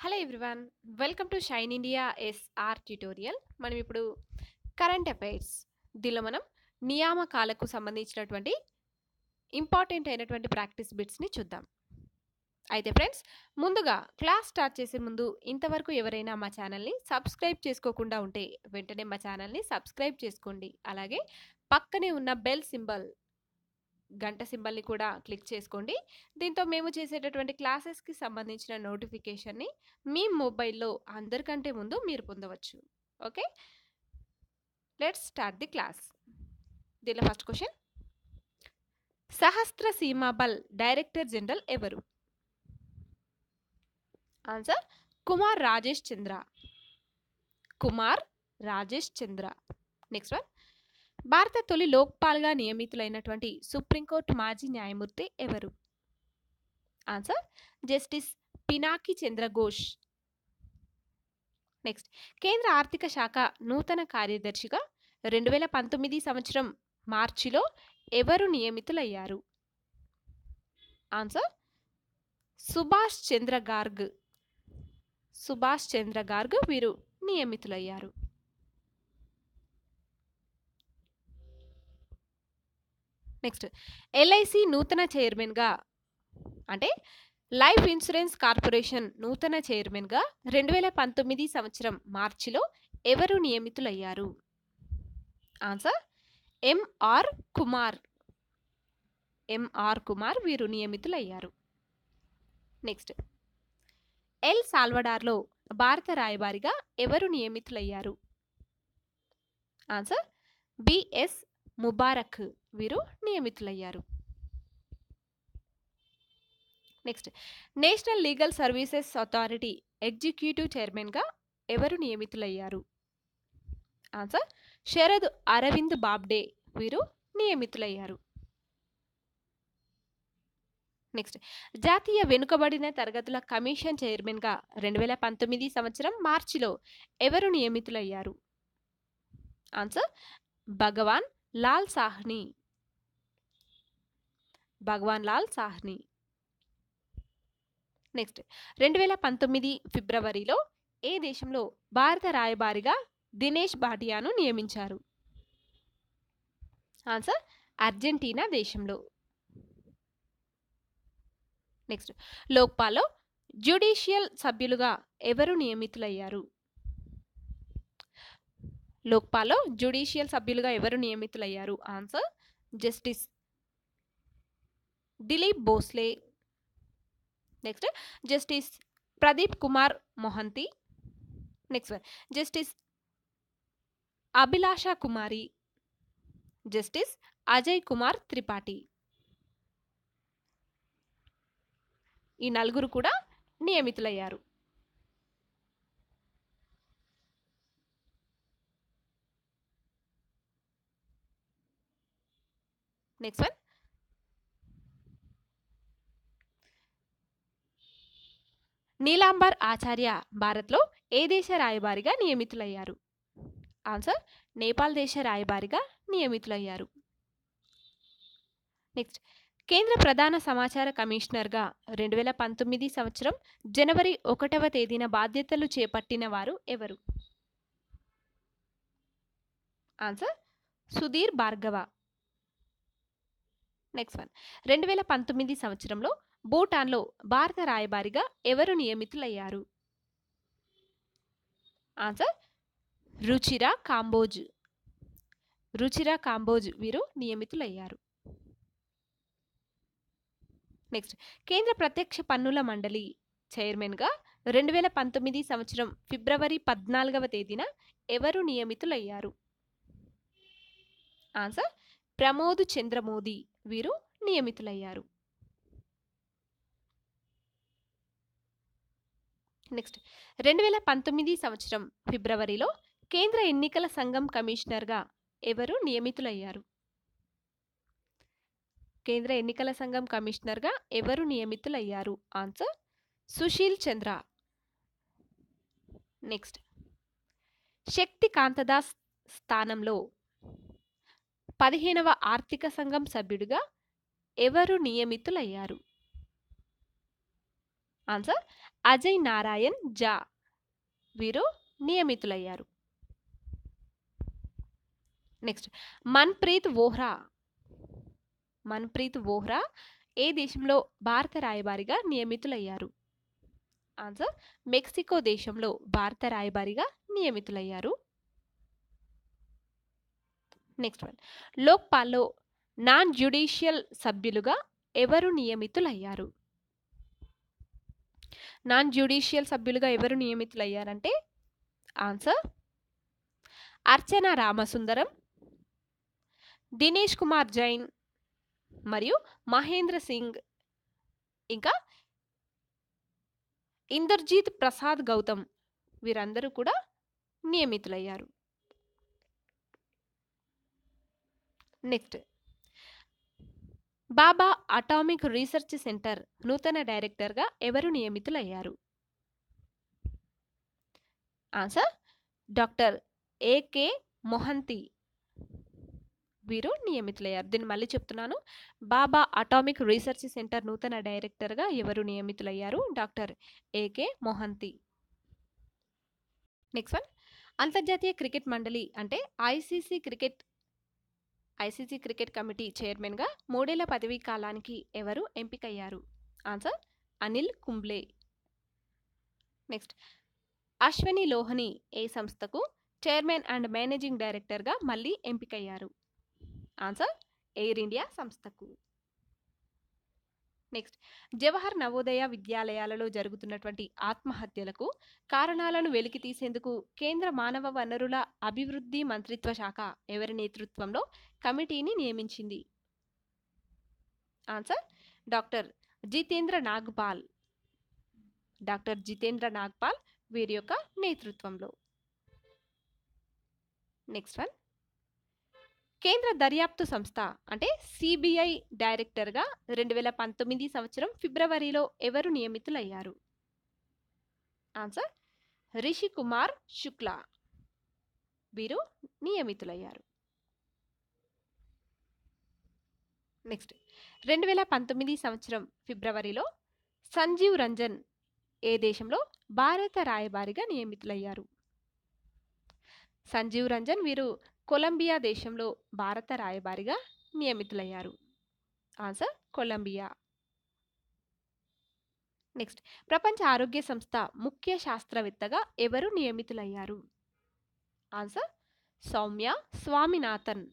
hello everyone welcome to shine India S R tutorial మనం ఇప్పుడు current affairs దీనిలో మనం నియామకాలకు సంబంధించినటువంటి ఇంపార్టెంట్ అయినటువంటి ప్రాక్టీస్ బిట్స్ని చూద్దాం అయితే ఫ్రెండ్స్ ముందుగా క్లాస్ స్టార్ట్ చేసే ముందు ఇంతవరకు ఎవరైనా మా ఛానల్ని సబ్స్క్రైబ్ చేసుకోకుండా ఉంటే వెంటనే మా ఛానల్ని సబ్స్క్రైబ్ చేసుకోండి అలాగే పక్కనే ఉన్న బెల్ సింబల్ గంట సింబల్ని కూడా క్లిక్ చేసుకోండి దీంతో మేము చేసేటటువంటి క్లాసెస్కి సంబంధించిన నోటిఫికేషన్ని మీ మొబైల్లో అందరికంటే ముందు మీరు పొందవచ్చు okay let's start the class దీనిలో first question Sahasra Seema Bal director general ఎవరు answer Kumar Rajesh Chandra Kumar Rajesh Chandra next one భారత తొలి లోక్పాల్గా నియమితులైనటువంటి సుప్రీంకోర్టు మాజీ న్యాయమూర్తి ఎవరు answer justice Pinaki Chandra Ghosh next కేంద్ర ఆర్థిక శాఖ నూతన కార్యదర్శిగా రెండు వేల పంతొమ్మిది సంవత్సరం మార్చిలో ఎవరు నియమితులయ్యారు ఆన్సర్ సుభాష్ చంద్ర గార్గ్ సుభాష్ చంద్ర గార్గ్ వీరు నియమితులయ్యారు నెక్స్ట్ ఎల్ఐసి నూతన చైర్మన్గా అంటే లైఫ్ ఇన్సూరెన్స్ కార్పొరేషన్ నూతన చైర్మన్గా రెండు వేల పంతొమ్మిది సంవత్సరం మార్చిలో ఎవరు నియమితులయ్యారు answer M R Kumar M R Kumar వీరు నియమితులయ్యారు నెక్స్ట్ ఎల్ సాల్వడార్లో భారత రాయబారిగా ఎవరు నియమితులయ్యారు ఆన్సర్ బిఎస్ ముబారక్ వీరు నియమితులయ్యారు next national legal services authority executive చైర్మన్గా ఎవరు నియమితులయ్యారు ఆన్సర్ శరద్ అరవింద్ బాబ్డే వీరు నియమితులయ్యారు నెక్స్ట్ జాతీయ వెనుకబడిన తరగతుల కమిషన్ చైర్మన్గా రెండు వేల పంతొమ్మిది సంవత్సరం మార్చిలో ఎవరు నియమితులయ్యారు ఆన్సర్ భగవాన్ లాల్ సాహ్ని భగవాన్ లాల్ సాహ్ని నెక్స్ట్ రెండు వేల పంతొమ్మిది ఫిబ్రవరిలో ఏ దేశంలో భారత రాయబారిగా దినేష్ భాటియాను నియమించారు ఆన్సర్ అర్జెంటీనా దేశంలో నెక్స్ట్ లోక్పాల్లో జ్యుడిషియల్ సభ్యులుగా ఎవరు నియమితులయ్యారు లోక్పాల్లో జ్యుడిషియల్ సభ్యులుగా ఎవరు నియమితులయ్యారు answer justice Dilip Bhosale next justice Pradeep Kumar Mohanty next justice Abhilasha Kumari justice Ajay Kumar Tripathi ఈ నలుగురు కూడా నియమితులయ్యారు నెక్స్ట్ వన్ నీలాంబర్ ఆచార్య భారత్లో ఏ దేశ రాయబారిగా నియమితులయ్యారు ఆన్సర్ నేపాల్ దేశ రాయబారిగా నియమితులయ్యారు నెక్స్ట్ కేంద్ర ప్రధాన సమాచార కమిషనర్గా రెండు వేల పంతొమ్మిది సంవత్సరం జనవరి ఒకటవ తేదీన బాధ్యతలు చేపట్టిన వారు ఎవరు answer Sudhir Bhargava next one రెండు వేల పంతొమ్మిది సంవత్సరంలో భూటాన్లో భారత రాయబారిగా ఎవరు నియమితులయ్యారు ఆన్సర్ రుచిరా కాంబోజ్ రుచిరా కాంబోజ్ వీరు నియమితులయ్యారు నెక్స్ట్ కేంద్ర ప్రత్యక్ష పన్నుల మండలి చైర్మన్గా రెండు వేల పంతొమ్మిది సంవత్సరం ఫిబ్రవరి పద్నాలుగవ తేదీన ఎవరు నియమితులయ్యారు ఆన్సర్ ప్రమోద్ చంద్ర మోదీ వీరు నియమితులయ్యారు నెక్స్ట్ రెండు వేల పంతొమ్మిది సంవత్సరం ఫిబ్రవరిలో కేంద్ర ఎన్నికల సంఘం కమిషనర్గా ఎవరు నియమితులయ్యారు కేంద్ర ఎన్నికల సంఘం కమిషనర్గా ఎవరు నియమితులయ్యారు ఆన్సర్ సుశీల్ చంద్ర నెక్స్ట్ శక్తి కాంతదాస్ స్థానంలో పదిహేనవ ఆర్థిక సంఘం సభ్యుడిగా ఎవరు నియమితులయ్యారు ఆన్సర్ అజయ్ నారాయణ్ జా వీరు నియమితులయ్యారు నెక్స్ట్ మన్ప్రీత్ వోహ్రా మన్ప్రీత్ వోహ్రా ఏ దేశంలో భారత రాయబారిగా నియమితులయ్యారు ఆన్సర్ మెక్సికో దేశంలో భారత రాయబారిగా నియమితులయ్యారు నెక్స్ట్ వన్ లోక్పాల్లో నాన్ జ్యుడిషియల్ సభ్యులుగా ఎవరు నియమితులయ్యారు నాన్ జ్యుడిషియల్ సభ్యులుగా ఎవరు నియమితులయ్యారంటే ఆన్సర్ అర్చన రామసుందరం దినేష్ కుమార్ జైన్ మరియు మహేంద్ర సింగ్ ఇంకా ఇందర్జీత్ ప్రసాద్ గౌతమ్ వీరందరూ కూడా నియమితులయ్యారు next Bhabha atomic research centre నూతన డైరెక్టర్గా ఎవరు నియమితులయ్యారు ఆన్సర్ డాక్టర్ ఏకే మొహంతి వీరు నియమితులయ్యారు దీన్ని మళ్ళీ చెప్తున్నాను బాబా అటామిక్ రీసెర్చ్ సెంటర్ నూతన డైరెక్టర్గా ఎవరు నియమితులయ్యారు doctor A K Mohanty next one అంతర్జాతీయ క్రికెట్ మండలి అంటే ICC cricket ICC cricket committee చైర్మన్గా మూడేళ్ల పదవీ కాలానికి ఎవరు ఎంపికయ్యారు ఆన్సర్ అనిల్ కుంబ్లే నెక్స్ట్ అశ్వని లోహని ఏ సంస్థకు చైర్మన్ అండ్ మేనేజింగ్ డైరెక్టర్గా మళ్ళీ ఎంపికయ్యారు ఆన్సర్ ఎయిర్ ఇండియా సంస్థకు నెక్స్ట్ జవహర్ నవోదయ విద్యాలయాలలో జరుగుతున్నటువంటి ఆత్మహత్యలకు కారణాలను వెలికి తీసేందుకు కేంద్ర మానవ వనరుల అభివృద్ధి మంత్రిత్వ శాఖ ఎవరి నేతృత్వంలో కమిటీని నియమించింది answer doctor Jitendra Nagpal doctor Jitendra Nagpal వీరి యొక్క నేతృత్వంలో నెక్స్ట్ వన్ కేంద్ర దర్యాప్తు సంస్థ అంటే సిబిఐ డైరెక్టర్గా రెండు వేల పంతొమ్మిది సంవత్సరం ఫిబ్రవరిలో ఎవరు నియమితులయ్యారు ఆన్సర్ రిషి కుమార్ శుక్లా వీరు నియమితులయ్యారు నెక్స్ట్ రెండు వేల పంతొమ్మిది సంవత్సరం ఫిబ్రవరిలో సంజీవ్ రంజన్ ఏ దేశంలో భారత రాయబారిగా నియమితులయ్యారు సంజీవ్ రంజన్ వీరు కొలంబియా దేశంలో భారత రాయబారిగా నియమితులయ్యారు ఆన్సర్ కొలంబియా నెక్స్ట్ ప్రపంచ ఆరోగ్య సంస్థ ముఖ్య శాస్త్రవేత్తగా ఎవరు నియమితులయ్యారు answer Soumya Swaminathan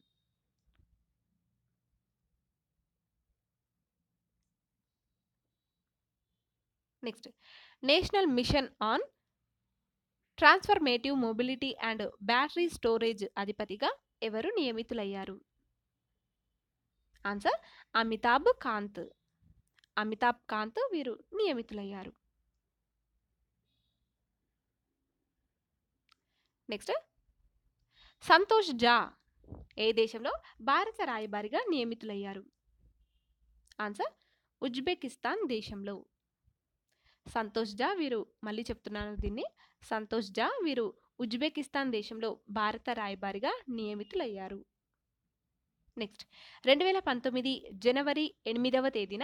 next national mission on transformative mobility and battery storage అధిపతిగా ఎవరు నియమితులయ్యారు ఆన్సర్ అమితాబ్ కాంత్ అమితాబ్ కాంత్ వీరు నియమితులయ్యారు నెక్స్ట్ సంతోష్ జా ఏ దేశంలో భారత రాయబారిగా నియమితులయ్యారు ఆన్సర్ ఉజ్బెకిస్తాన్ దేశంలో సంతోష్ జా వీరు మళ్ళీ చెప్తున్నాను దీన్ని సంతోష్ జా వీరు ఉజ్బెకిస్తాన్ దేశంలో భారత రాయబారిగా నియమితులయ్యారు నెక్స్ట్ రెండు వేల పంతొమ్మిది జనవరి ఎనిమిదవ తేదీన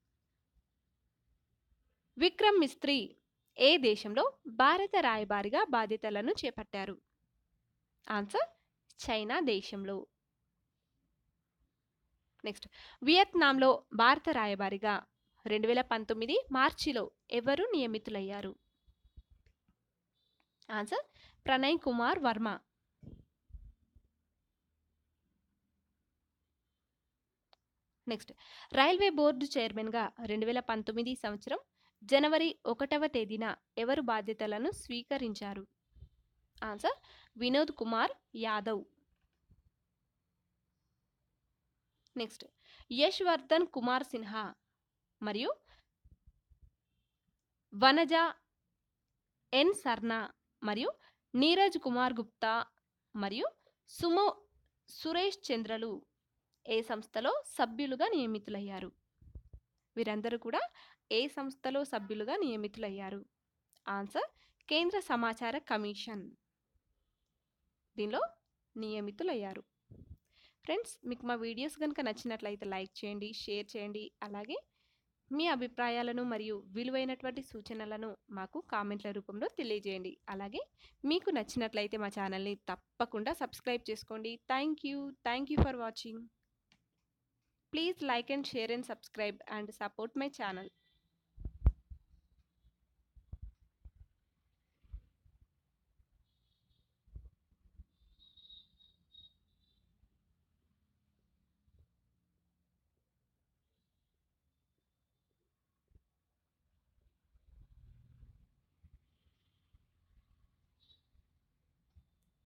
విక్రమ్ మిస్త్రీ ఏ దేశంలో భారత రాయబారిగా బాధ్యతలను చేపట్టారు ఆన్సర్ చైనా దేశంలో నెక్స్ట్ వియత్నాంలో భారత రాయబారిగా రెండు వేల పంతొమ్మిది మార్చిలో ఎవరు నియమితులయ్యారు answer Pranay Kumar Verma next railway board చైర్మన్గా రెండు వేల పంతొమ్మిది సంవత్సరం జనవరి ఒకటవ తేదీన ఎవరు బాధ్యతలను స్వీకరించారు ఆన్సర్ వినోద్ కుమార్ యాదవ్ నెక్స్ట్ యశ్వర్ధన్ కుమార్ సిన్హా మరియు వనజ ఎన్ సర్నా మరియు నీరజ్ కుమార్ గుప్తా మరియు సుమో సురేష్ చంద్రలు ఏ సంస్థలో సభ్యులుగా నియమితులయ్యారు వీరందరూ కూడా ఏ సంస్థలో సభ్యులుగా నియమితులయ్యారు ఆన్సర్ కేంద్ర సమాచార కమిషన్ దీనిలో నియమితులయ్యారు ఫ్రెండ్స్ మీకు మా వీడియోస్ కనుక నచ్చినట్లయితే లైక్ చేయండి షేర్ చేయండి అలాగే మీ అభిప్రాయాలను మరియు విలువైనటువంటి సూచనలను మాకు కామెంట్ల రూపంలో తెలియజేయండి అలాగే మీకు నచ్చినట్లయితే మా ఛానల్ని తప్పకుండా సబ్స్క్రైబ్ చేసుకోండి thank you thank you for watching please like and share and subscribe and support my channel